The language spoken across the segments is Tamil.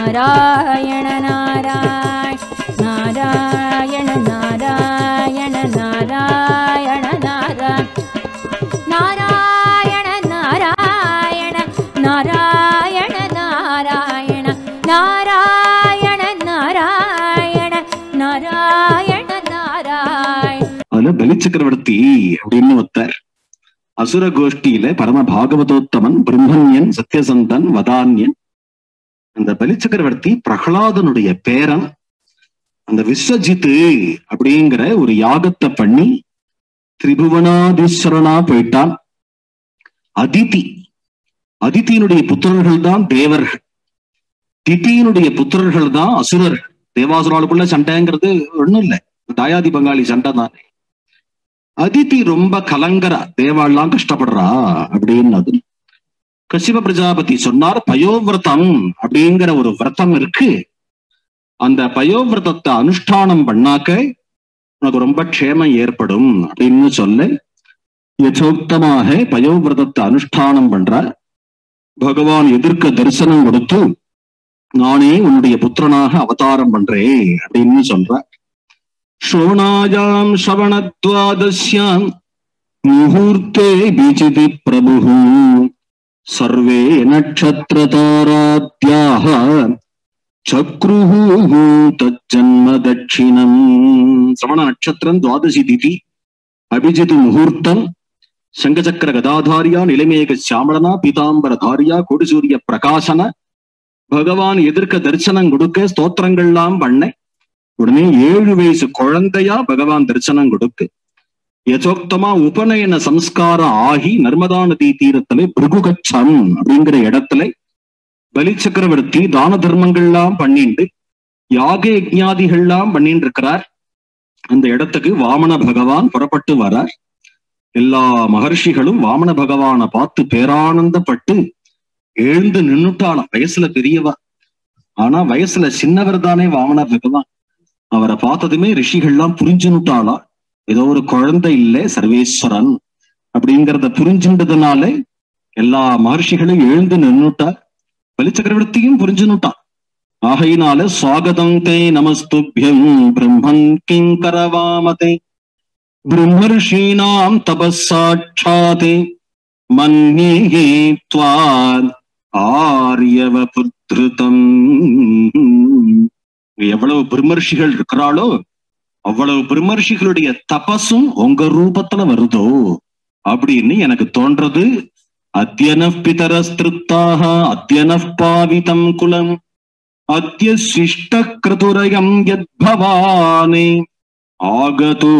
நாராயண நாராயண நாராயண நாராயண நாராயண நாராயண நாராயண நாராயண நாராயண நாராயண நாராயண நாராயண நாராயண நாராயண அதுல பலி சக்கரவர்த்தி அப்படின்னு ஒருத்தர் அசுர கோஷ்டியில பரம பாகவதோத்தமன் பிரம்மன்யன் சத்யசந்தன் வதான்யன் அந்த பலி சக்கரவர்த்தி பிரகலாதனுடைய பேரன் அந்த விஸ்வஜித்து அப்படிங்கிற ஒரு யாகத்தை பண்ணி திரிபுவனாதீஸ்வரனா போயிட்டான் அதிதி அதித்தியினுடைய புத்திரர்கள் தான் தேவர்கள் திதியினுடைய புத்திரர்கள் தான் அசுரர்கள் தேவாசுராளுக்குள்ள சண்டைங்கிறது ஒண்ணும் இல்லை தாயாதி பங்காளி சண்டை தானே அதித்தி ரொம்ப கலங்கரா தேவாள்லாம் கஷ்டப்படுறா அப்படின்னு கசிப பிரஜாபதி சொன்னார் பயோவிரதம் அப்படிங்கிற ஒரு விரதம் இருக்கு அந்த பயோவிரதத்தை அனுஷ்டானம் பண்ணாக்க உனக்கு ரொம்ப க்ஷேமம் ஏற்படும் அப்படின்னு சொல்ல யசோக்தமாக பயோவிரதத்தை அனுஷ்டானம் பண்றார் பகவான் எதிர்க்க தரிசனம் கொடுத்து நானே உன்னுடைய புத்திரனாக அவதாரம் பண்றேன் அப்படின்னு சொல்றார் श्रोणायाम् श्रवणद्वादश्याम् मुहूर्ते बीजिति प्रभुः सर्वे नक्षत्रताराद्याः चक्रुः तज्जन्म दक्षिणम् श्रवण नक्षत्रम् द्वादशि तिथि अभिजित् मुहूर्तम् शङ्खचक्र गदाधार्या निलमेघ श्यामளனா பீதாம்பரதாரியா கோடிசூரிய பிரகாசன பகவான் எதிர்க்க தரிசனம் கொடுக்க ஸ்தோத்திரங்கள்லாம் பண்ண உடனே ஏழு வயசு குழந்தையா பகவான் தரிசனம் கொடுக்கு யசோக்தமா உபநயன சம்ஸ்காரம் ஆகி நர்மதா நதி தீரத்துல பிருகுகச்சம் அப்படிங்கிற இடத்துல பலி சக்கரவர்த்தி தான தர்மங்கள்லாம் பண்ணிண்டு யாக யஜ்ஞாதிகள்லாம் பண்ணிட்டு இருக்கிறார் அந்த இடத்துக்கு வாமன பகவான் புறப்பட்டு வரார் எல்லா மகர்ஷிகளும் வாமன பகவானை பார்த்து பேரானந்தப்பட்டு எழுந்து நின்னுட்டாளாம் வயசுல பெரியவா ஆனா வயசுல சின்னவர் தானே வாமன பகவான் அவரை பார்த்ததுமே ரிஷிகள்லாம் புரிஞ்சுனுட்டாளா ஏதோ ஒரு குழந்தை இல்லை சர்வேஸ்வரன் அப்படிங்கிறத புரிஞ்சுட்டதுனால எல்லா மகர்ஷிகளும் எழுந்து நின்னுட்டா பலி சக்கரவர்த்தியும் புரிஞ்சுனுட்டான் ஆகையினால சுவாகதம் தே நமஸ்துபியம் பிரம்மன் கிங்கரவாமதே பிரம்மர்ஷீனாம் தபசாட்சாதே மன்யே த்வாத் ஆரியவ புத்ருதம் எவ்வளவு பிரம்மர்ஷிகள் இருக்கிறாளோ அவ்வளவு பிரம்மர்ஷிகளுடைய தபசும் உங்க ரூபத்துல வருதோ அப்படின்னு எனக்கு தோன்றது அத்தியன பிதரஸ்திருத்தாக அத்தியன பாவிதம் குலம் அத்திய சிஷ்ட கிருதுரயம் யத் பவானே ஆகதோ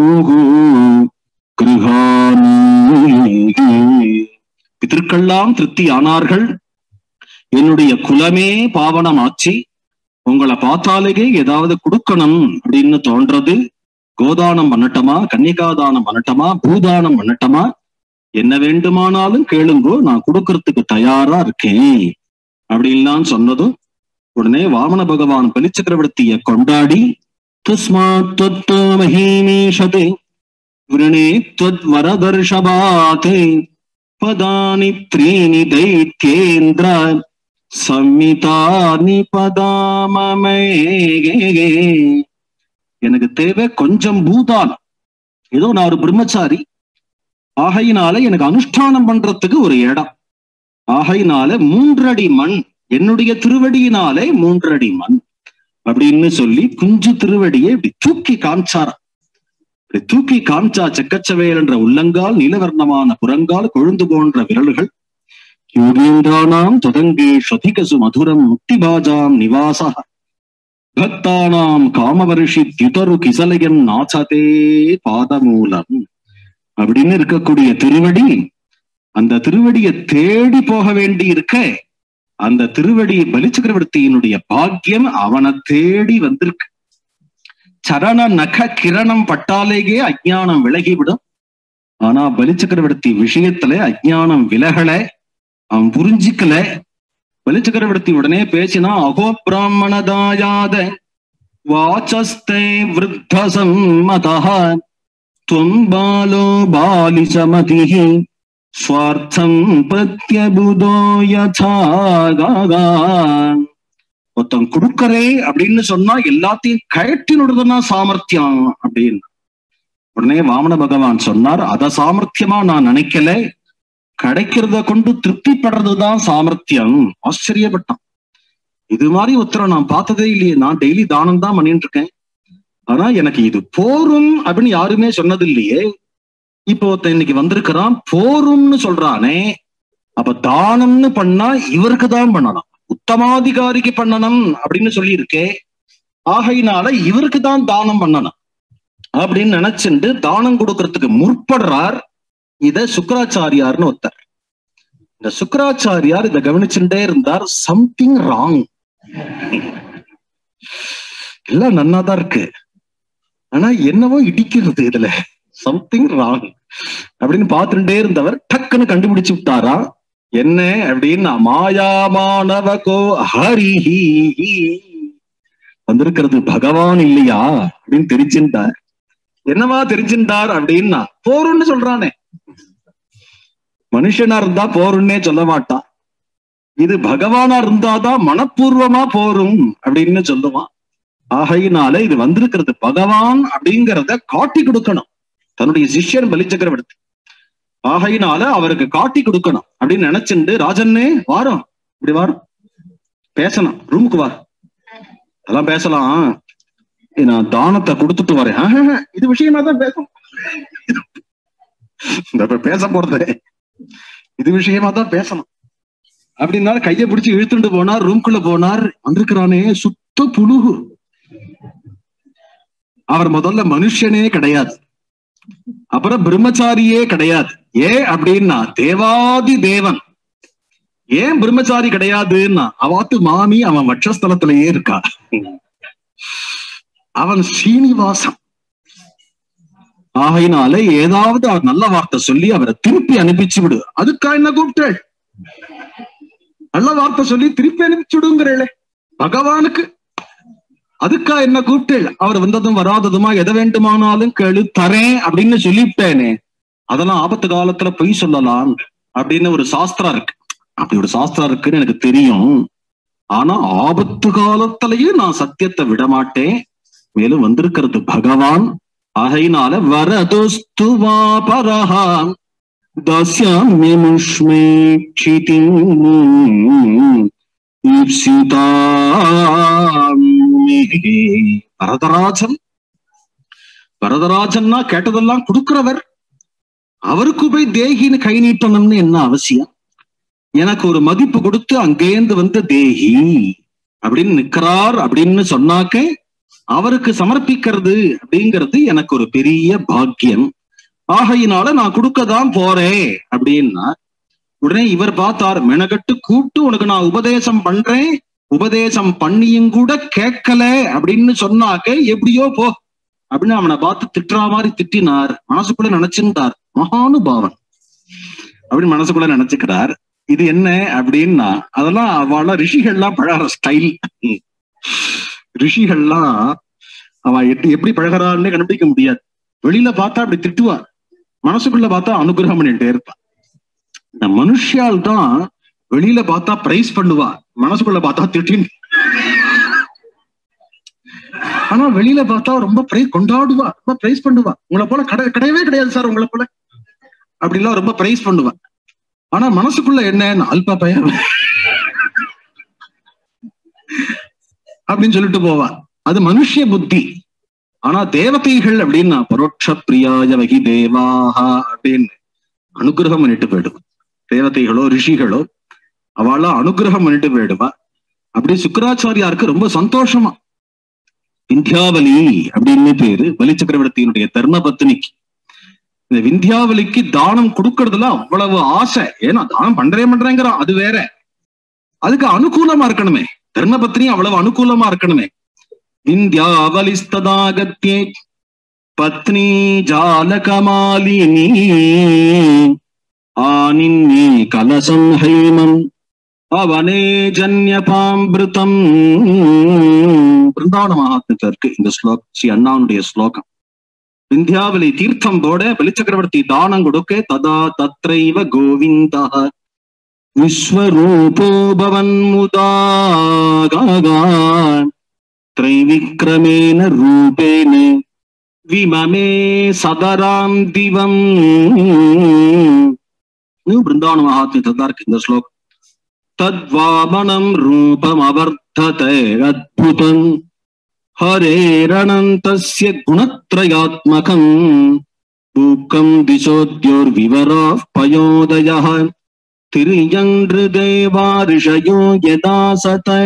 கிருஹானி பிதற்கெல்லாம் திருப்தி ஆனார்கள் என்னுடைய குலமே பாவனமாச்சு உங்களை பார்த்தாலேயே ஏதாவது கொடுக்கணும் அப்படின்னு தோன்றது கோதானம் பண்ணட்டமா கன்னிகாதானம் பண்ணட்டமா பூதானம் பண்ணட்டமா என்ன வேண்டுமானாலும் கேளுங்கோ நான் கொடுக்கறதுக்கு தயாரா இருக்கேன் அப்படின்லாம் சொன்னதும் உடனே வாமன பகவான் பலிச்சக்கரவர்த்திய கொண்டாடி தஸ்மாத் தொத்தோ மகீமீஷதே விரணே त्वद् வரதர்ஷபாதே பதானி த்ரீணி தைத்யேந்திர சம்மிதானி பதாமமே எனக்கு தேவை கொஞ்சம் பூதானம் ஏதோ நான் ஒரு பிரம்மச்சாரி ஆகையினால எனக்கு அனுஷ்டானம் பண்றதுக்கு ஒரு இடம் ஆகையினால மூன்றடி மண் என்னுடைய திருவடியினாலே மூன்றடி மண் அப்படின்னு சொல்லி குஞ்சு திருவடியை இப்படி தூக்கி காமிச்சாராம் இப்படி தூக்கி காமிச்சா செக்கச்சவேல் என்ற உள்ளங்கால் நீலவர்ணமான புறங்கால் கொழுந்து போன்ற விரல்கள் யோகீந்திராணாம் தொடங்கேஷ் அதிகசு மதுரம் முக்திபாஜாம் நிவாசா பக்தானாம் காமவர்ஷி தியுதரு கிசலயன் நாச்சதே பாதமூலம் அப்படின்னு இருக்கக்கூடிய திருவடி அந்த திருவடியை தேடி போக வேண்டி இருக்க அந்த திருவடி பலிச்சக்கரவர்த்தியினுடைய பாக்கியம் அவனை தேடி வந்திருக்கு சரண நக கிரணம் பட்டாலேயே அஜ்ஞானம் விலகிவிடும் ஆனா பலிச்சக்கரவர்த்தி விஷயத்துல அஜ்ஞானம் விலகல அவன் புரிஞ்சிக்கல பலிச்சக்கரவர்த்தி உடனே பேசினா அகோ பிராமணதாயாத வாச்சஸ்தே விருத்த சம்மதா त्वं बालो बालिशमतिः स्वार्थं प्रत्यबुधो यथा गागा ஒருத்தன் கொடுக்கறே அப்படின்னு சொன்னா எல்லாத்தையும் கயட்டி விடுறதுனா சாமர்த்தியம் அப்படின்னு உடனே வாமன பகவான் சொன்னார் அத சாமர்த்தியமா நான் நினைக்கல கிடைக்கிறத கொண்டு திருப்திப்படுறதுதான் சாமர்த்தியம் ஆச்சரியப்பட்டான் இது மாதிரி உத்தர நான் பார்த்ததே இல்லையே நான் டெய்லி தானம் தான் பண்ணிட்டு இருக்கேன் ஆனா எனக்கு இது போரும் அப்படின்னு யாருமே சொன்னது இல்லையே இப்போ ஒருத்தன் இன்னைக்கு வந்திருக்கிறான் போரும்னு சொல்றானே அப்ப தானம்னு பண்ணா இவருக்கு தான் பண்ணணும் உத்தமாதிகாரிக்கு பண்ணணும் அப்படின்னு சொல்லி இருக்கே ஆகையினால இவருக்கு தான் தானம் பண்ணணும் அப்படின்னு நினைச்சுண்டு தானம் கொடுக்கறதுக்கு முற்படுறார் இத சுக்கராச்சாரியார்னு ஒருத்தர் இந்த சுக்கராச்சாரியார் இதை கவனிச்சுட்டே இருந்தார் சம்திங் ராங் எல்லாம் நன்னாதான் இருக்கு ஆனா என்னவோ இடிக்கிறது இதுல சம்திங் ராங் அப்படின்னு பார்த்துட்டே இருந்தவர் டக்குன்னு கண்டுபிடிச்சு விட்டாரா என்ன அப்படின்னா மாயாமானவ கோ ஹரிஹி வந்திருக்கிறது பகவான் இல்லையா அப்படின்னு தெரிஞ்சுட்டார் என்னவா தெரிஞ்சுட்டார் அப்படின்னா போரும்னு சொல்றானே மனுஷனா இருந்தா போருன்னே சொல்ல மாட்டான் இது பகவானா இருந்தாதான் மனப்பூர்வமா போரும் அப்படின்னு சொல்லுவான் ஆகையினால இது வந்திருக்கிறது பகவான் அப்படிங்கிறத காட்டி கொடுக்கணும் தன்னுடைய சிஷ்யன் பலிச்சக்கரவர்த்தி ஆகையினால அவருக்கு காட்டி கொடுக்கணும் அப்படின்னு நினைச்சுண்டு ராஜன்னே வாரம் இப்படி வாரம் பேசணும் ரூமுக்கு வா அதெல்லாம் பேசலாம் நான் தானத்தை கொடுத்துட்டு வரேன் ஆஹ், இது விஷயமா தான் பேசணும் இந்த இப்ப பேச போறது இது விஷயமா தான் பேசணும் அப்படின்னா கையை பிடிச்சு இழுத்துட்டு போனார் ரூம்குள்ள போனார் வந்திருக்கிறானே சுத்த புழுகு அவர் முதல்ல மனுஷனே கிடையாது அப்புறம் பிரம்மச்சாரியே கிடையாது ஏன் அப்படின்னா தேவாதி தேவன் ஏன் பிரம்மச்சாரி கிடையாதுன்னா அவாத்து மாமி அவன் வட்சஸ்தலத்திலேயே இருக்கா அவன் ஸ்ரீனிவாசன் ஆகையினால ஏதாவது அவர் நல்ல வார்த்தை சொல்லி அவரை திருப்பி அனுப்பிச்சு விடு அதுக்கா என்ன கூப்பிட்டேள் நல்ல வார்த்தை சொல்லி திருப்பி அனுப்பிச்சு விடுங்கிறேளே பகவானுக்கு அதுக்கா என்ன கூப்பிட்டேள் அவர் வந்ததும் வராததுமா எதை வேண்டுமானாலும் கேளு தரேன் அப்படின்னு சொல்லிவிட்டேனே அதெல்லாம் ஆபத்து காலத்துல பொய் சொல்லலாம் அப்படின்னு ஒரு சாஸ்திரம் இருக்கு அப்படி ஒரு சாஸ்திரம் இருக்குன்னு எனக்கு தெரியும் ஆனா ஆபத்து காலத்திலயும் நான் சத்தியத்தை விட மாட்டேன் மேலும் வந்திருக்கிறது பகவான் ஆகையினால வரதுஸ்துவா பரஹா தாஸ்யாமிமுஷ்மே க்ஷிதிம் ஈப்சிதாமிஹி. வரதராஜன் வரதராஜன்னா கேட்டதெல்லாம் கொடுக்கிறவர் அவருக்கு போய் தேகின்னு கை நீட்டணும்னு என்ன அவசியம் எனக்கு ஒரு மதிப்பு கொடுத்து அங்கேந்து வந்து தேகி அப்படின்னு நிக்கிறார் அப்படின்னு சொன்னாக்க அவருக்கு சமர்ப்பிக்கிறது அப்படிங்கிறது எனக்கு ஒரு பெரிய பாக்கியம் ஆகையினால நான் கொடுக்கதான் போறேன் அப்படின்னா உடனே இவர் பார்த்தார் மெனகட்டு கூப்பிட்டு உனக்கு நான் உபதேசம் பண்றேன் உபதேசம் பண்ணியும் கூட கேட்கல அப்படின்னு சொன்னாக்க எப்படியோ போ அப்படின்னு அவனை பார்த்து திட்டுறா மாதிரி திட்டினார் மனசுக்குள்ள நினைச்சுட்டார் மகானுபாவன் அப்படின்னு மனசுக்குள்ள நினைச்சுக்கிறார் இது என்ன அப்படின்னா அதெல்லாம் அவள ரிஷிகள்லாம் பழகிற ஸ்டைல் ரிஷிகள்லாம் அவ எப்படி எப்படி பழகிறான்னு கண்டுபிடிக்க முடியாது வெளியில பார்த்தா அப்படி திட்டுவா மனசுக்குள்ள பார்த்தா அனுகிரகம் பண்ணிட்டே இருப்பா இந்த மனுஷியால் தான் வெளியில பார்த்தா பிரைஸ் பண்ணுவா மனசுக்குள்ள பார்த்தா திட்டின் ஆனா வெளியில பார்த்தா ரொம்ப பிரைஸ் கொண்டாடுவா ரொம்ப பிரைஸ் பண்ணுவா உங்களை போல கடை கிடையவே கிடையாது சார் உங்களை போல அப்படிலாம் ரொம்ப பிரைஸ் பண்ணுவா ஆனா மனசுக்குள்ள என்ன அல்பா பையன் அப்படின்னு சொல்லிட்டு போவா அது மனுஷ புத்தி ஆனா தேவதைகள் அப்படின்னா பரோட்ச பிரியாய வகி தேவாஹா அப்படின்னு அனுகிரகம் பண்ணிட்டு போயிடுவா தேவதைகளோ ரிஷிகளோ அவளா அனுகிரகம் பண்ணிட்டு போயிடுவா அப்படி சுக்கராச்சாரியாருக்கு ரொம்ப சந்தோஷமா விந்தியாவலி அப்படின்னு பேரு பலி சக்கரவர்த்தியினுடைய தர்ம பத்னிக்கு இந்த விந்தியாவலிக்கு தானம் கொடுக்கறதுல அவ்வளவு ஆசை ஏன்னா தானம் பண்றேன் பண்றேங்கிறான் அது வேற அதுக்கு அனுகூலமா இருக்கணுமே தர்ம பத்னி அவ்வளவு அனுகூலமா இருக்கணுமே விந்தியாவலிஸ்ததாகத்யே பத்னி ஜாலகமாலினி ஆனின்னி கலசம் ஹைமம் அவனே ஜன்யபாம்பிருதம் பிருந்தாவன மகாத்மத்துல இருக்கு இந்த ஸ்லோகம் ஸ்ரீ அண்ணாவுடைய ஸ்லோகம் விந்தியாவலி தீர்த்தம் போட பலிச்சக்கரவர்த்தி தானம் கொடுக்க ததா தத்ரைவ கோவிந்தா விஸ்வரூபோ பவன்முதாகான் त्रैविक्रमेण रूपेण विममे सदरां दिवम् ನೀವು ಬೃಂದಾವನ ಮಹಾತ್ಮೆ ತದಾರ್ಕಿಂದ ಶ್ಲೋಕ ತದ್ವಾಮನಂ ರೂಪಮವರ್ತತೆ ಅದ್ಭುತಂ ಹರೇರಣಂತಸ್ಯ ಗುಣತ್ರಯಾತ್ಮಕಂ ಭೂಕಂ ದಿಶೋದ್ಯೋರ್ವಿವರಾಃ ಪಯೋದಯಃ திரியன்று தேவாரிஷயோ யதா சதை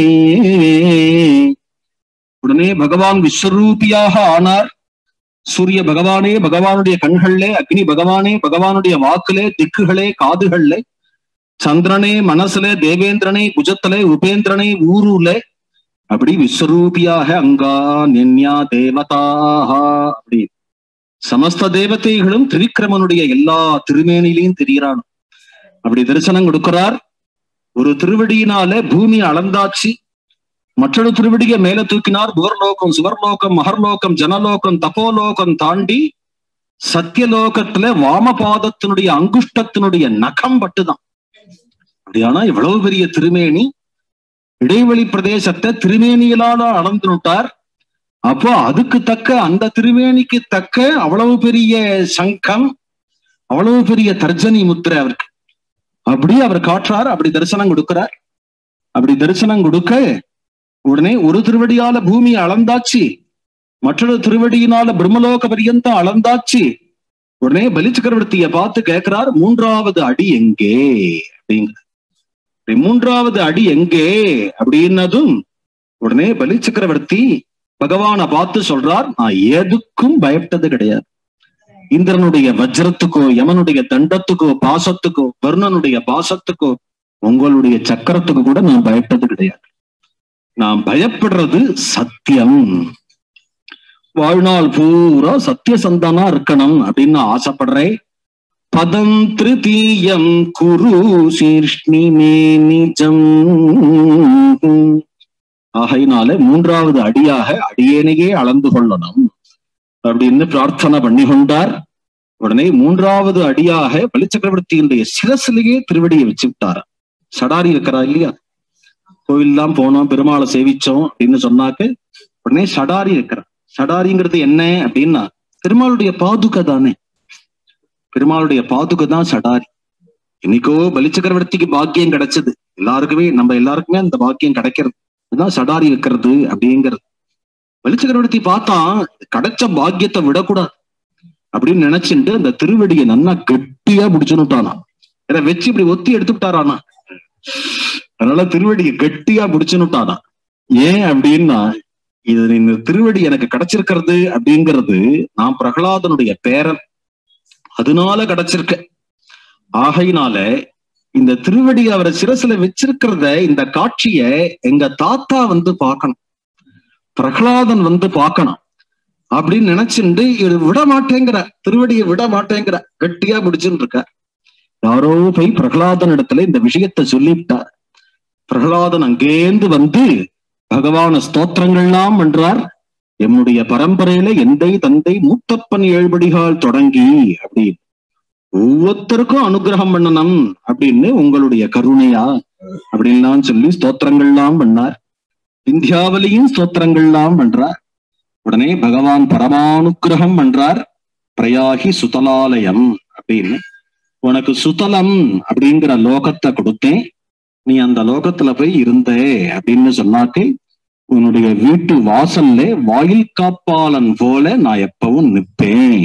உடனே பகவான் விஸ்வரூபியாக ஆனார் சூரிய பகவானே பகவானுடைய கண்கள்லே அக்னி பகவானே பகவானுடைய வாக்குலே திக்குகளே காதுகள்லே சந்திரனே மனசுல தேவேந்திரனே புஜத்திலே உபேந்திரனே ஊருலே அப்படி விஸ்வரூபியாக அங்கா நென்யா தேவதாக அப்படி சமஸ்த தேவதைகளும் திரிக்கிரமனுடைய எல்லா திருமேனிலையும் தெரிகிறான் அப்படி தரிசனம் கொடுக்கிறார் ஒரு திருவடியினால பூமி அளந்தாச்சு மற்றொரு திருவடியை மேல தூக்கினார் புவர்லோகம் சுவர்லோகம் மகர்லோகம் ஜனலோகம் தபோலோகம் தாண்டி சத்தியலோகத்துல வாமபாதத்தினுடைய அங்குஷ்டத்தினுடைய நகம் பட்டுதான் அப்படியானா இவ்வளவு பெரிய திருமேனி இடைவெளி பிரதேசத்தை திருமேனியிலால அளந்து நுட்டார் அப்போ அதுக்கு தக்க அந்த திருமேனிக்கு தக்க அவ்வளவு பெரிய சங்கம் அவ்வளவு பெரிய தர்ஜனி முத்திரை அவருக்கு அப்படி அவர் காட்டுறார் அப்படி தரிசனம் கொடுக்கிறார் அப்படி தரிசனம் கொடுக்க உடனே ஒரு திருவடியால பூமியை அளந்தாச்சு மற்றொரு திருவடியினால பிரம்மலோக பரியந்தம் அளந்தாச்சு உடனே பலி சக்கரவர்த்திய பார்த்து கேட்கிறார் மூன்றாவது அடி எங்கே அப்படிங்கிற மூன்றாவது அடி எங்கே அப்படின்னதும் உடனே பலி சக்கரவர்த்தி பகவானை பார்த்து சொல்றார் நான் எதுக்கும் பயப்பட்டது கிடையாது இந்திரனுடைய வஜ்ரத்துக்கோ யமனுடைய தண்டத்துக்கோ பாசத்துக்கோ வருணனுடைய பாசத்துக்கோ உங்களுடைய சக்கரத்துக்கு கூட நான் பயப்பட்டது கிடையாது நான் பயப்படுறது சத்தியம் வாழ்நாள் பூரா சத்திய சந்தானா இருக்கணும் அப்படின்னு நான் ஆசைப்படுறேன் பதம் திருத்தீயம் குரு சீர்ஷ்ணி மே நிஜம் ஆகையினால மூன்றாவது அடியாக அடியேனையே அளந்து கொள்ளணும் அப்படின்னு பிரார்த்தனை பண்ணி கொண்டார் உடனே மூன்றாவது அடியாக பலிச்சக்கரவர்த்தியினுடைய சிரசிலேயே திருவடியை வச்சு விட்டார் சடாரி இருக்கிறா இல்லையா கோவில்லாம் போனோம் பெருமாளை சேவிச்சோம் அப்படின்னு சொன்னாக்க உடனே சடாரி இருக்கிறா சடாரிங்கிறது என்ன அப்படின்னா பெருமாளுடைய பாதுகை தானே பெருமாளுடைய பாதுகை தான் சடாரி இன்னைக்கோ பலிச்சக்கரவர்த்திக்கு பாக்கியம் கிடைச்சது எல்லாருக்குமே நம்ம எல்லாருக்குமே அந்த பாக்கியம் கிடைக்கிறது இதுதான் சடாரி வைக்கிறது அப்படிங்கிறது வெளிச்சக்கரவர்த்தி பார்த்தா கிடைச்ச பாக்கியத்தை விடக்கூடாது அப்படின்னு நினைச்சுட்டு அந்த திருவடியை நன்னா கெட்டியா பிடிச்சுட்டானா ஏன்னா வச்சு இப்படி ஒத்தி எடுத்துட்டாரானா அதனால திருவடியை கெட்டியா பிடிச்சுட்டானா ஏன் அப்படின்னா இது இந்த திருவடி எனக்கு கிடைச்சிருக்கிறது அப்படிங்கிறது நான் பிரகலாதனுடைய பேரன் அதனால கிடைச்சிருக்க ஆகையினால இந்த திருவடி அவரை சிரசுல வச்சிருக்கிறத இந்த காட்சிய எங்க தாத்தா வந்து பார்க்கணும் பிரகலாதன் வந்து பார்க்கணும் அப்படின்னு நினைச்சுட்டு இவர் விட மாட்டேங்கிற திருவடியை விட மாட்டேங்கிற கட்டியா முடிச்சுட்டு இருக்க யாரோ போய் பிரகலாதன் இடத்துல இந்த விஷயத்த சொல்லிவிட்டார் பிரகலாதன் அங்கேந்து வந்து பகவான ஸ்தோத்திரங்கள்லாம் பண்றார் எம்முடைய பரம்பரையில எந்தை தந்தை மூத்தப்பன் ஏழ்படிகால் தொடங்கி அப்படின்னு ஒவ்வொருத்தருக்கும் அனுகிரகம் பண்ணணும் அப்படின்னு உங்களுடைய கருணையா அப்படின்லாம் சொல்லி ஸ்தோத்திரங்கள்லாம் பண்ணார் விந்தியாவலியும் ஸ்தோத்திரங்கள்லாம் பண்றார் உடனே பகவான் பரமானுகிரகம் பண்றார் பிரயாகி சுதலாலயம் அப்படின்னு உனக்கு சுதலம் அப்படிங்கிற லோகத்தை கொடுத்தேன் நீ அந்த லோகத்துல போய் இருந்த அப்படின்னு சொன்னாக்கு உன்னுடைய வீட்டு வாசல்ல வாயில் காப்பாளன் போல நான் எப்பவும் நிப்பேன்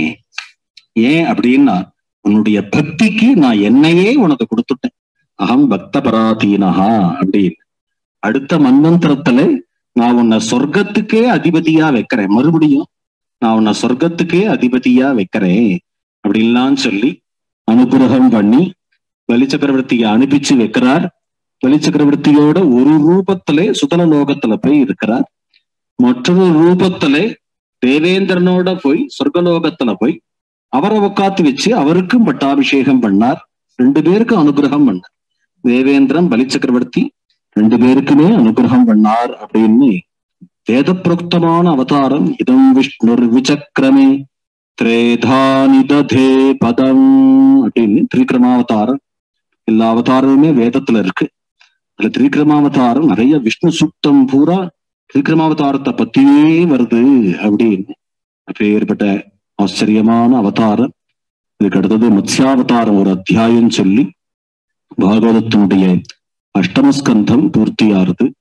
ஏன் அப்படின்னா உன்னுடைய பக்திக்கு நான் என்னையே உனக்கு கொடுத்துட்டேன் அகம் பக்த பராதீனஹா அப்படின்னு அடுத்த மன்வந்திரத்துல நான் உன்னை சொர்க்கத்துக்கே அதிபதியா வைக்கிறேன் மறுபடியும் நான் உன்னை சொர்க்கத்துக்கே அதிபதியா வைக்கிறேன் அப்படின்லாம் சொல்லி அனுகிரகம் பண்ணி பலி சக்கரவர்த்தியை அனுப்பிச்சு வைக்கிறார் பலி சக்கரவர்த்தியோட ஒரு ரூபத்திலே சுதல லோகத்துல போய் இருக்கிறார் மற்றொரு ரூபத்திலே தேவேந்திரனோட போய் சொர்க்கலோகத்துல போய் அவரை உட்காத்து வச்சு அவருக்கும் பட்டாபிஷேகம் பண்ணார் ரெண்டு பேருக்கும் அனுகிரகம் பண்ணார் தேவேந்திரன் பலி சக்கரவர்த்தி ரெண்டு பேருக்குமே அனுகிரகம் பண்ணார் அப்படின்னு வேத புரோக்தமான அவதாரம் இதம் விஷ்ணுர் விசக்கிரமே திரேதானி ததே பதம் அப்படின்னு திரிக்கிரமாவதாரம் எல்லா அவதாரமுமே வேதத்துல இருக்கு அதுல திரிக்கிரமாவதாரம் நிறைய விஷ்ணு சுத்தம் பூரா திரிக்கிரமாவதாரத்தை பத்தியே வருது அப்படின்னு அப்பேற்பட்ட ஆச்சரியமான அவதாரம் இதுக்கு அடுத்தது மத்ஸ்யாவதாரம் ஒரு அத்தியாயம் சொல்லி பாகவதத்தினுடைய அஷ்டமஸ்கந்தம் பூர்த்தியாருது